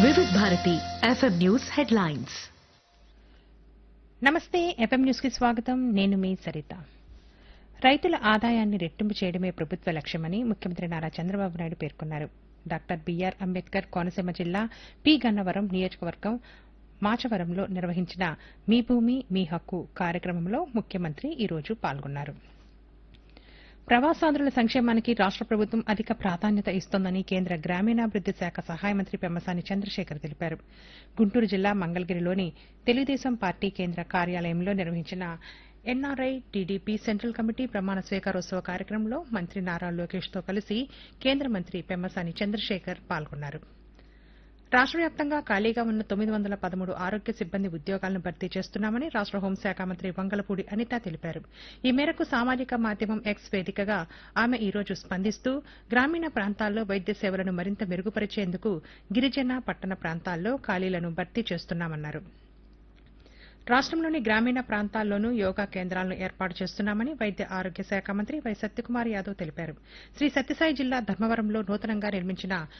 వివిధ Bharati FM news headlines నమస్తే FM news కి స్వాగతం నేను మీ సరిత రైతుల ఆదాయాన్ని రెట్టింపు చేయడమే ప్రభుత్వ లక్ష్యమని ముఖ్యమంత్రి నారా చంద్రబాబు నాయుడు పేర్కొన్నారు డాక్టర్ బీఆర్ అంబేద్కర్ కోనసీమ జిల్లా పి గన్నవరం నియోజకవర్గం మాచవరంలో నిర్వహించిన మీ భూమి మీ హక్కు కార్యక్రమంలో ముఖ్యమంత్రి ఈ రోజు పాల్గొన్నారు ప్రవాసాంధ్రుల సంక్షేమానికి రాష్ట ప్రభుత్వం అధిక ప్రాధాన్యత ఇస్తోందని కేంద్ర గ్రామీణాభివృద్ది శాఖ సహాయ మంత్రి పెమ్మసాని చంద్రశేఖర్ తెలిపారు గుంటూరు జిల్లా మంగళగిరిలోని తెలుగుదేశం పార్టీ కేంద్ర కార్యాలయంలో నిర్వహించిన ఎన్ఆర్ఐ టీడీపీ సెంట్రల్ కమిటీ ప్రమాణ స్వీకారోత్సవ కార్యక్రమంలో మంత్రి నారా లోకేష్తో కలిసి కేంద్ర మంత్రి పెమ్మసాని చంద్రశేఖర్ పాల్గొన్నారు రాష్ట వ్యాప్తంగా ఖాళీగా ఉన్న తొమ్మిది వందల పదమూడు ఆరోగ్య సిబ్బంది ఉద్యోగాలను భర్తీ చేస్తున్నామని రాష్ట హోంశాఖ మంత్రి వంగలపూడి అనిత తెలిపారు ఈ మేరకు సామాజిక మాధ్యమం ఎక్స్ వేదికగా ఆమె ఈ రోజు స్పందిస్తూ గ్రామీణ ప్రాంతాల్లో వైద్య సేవలను మరింత మెరుగుపరిచేందుకు గిరిజన పట్టణ ప్రాంతాల్లో ఖాళీలను భర్తీ చేస్తున్నామన్నారు రాష్టంలోని గ్రామీణ ప్రాంతాల్లోనూ యోగా కేంద్రాలను ఏర్పాటు చేస్తున్నామని వైద్య ఆరోగ్య శాఖ మంత్రి వై సత్యకుమార్ యాదవ్ తెలిపారు శ్రీ సత్యసాయి జిల్లా ధర్మవరంలో నూతనంగా నిర్మించిన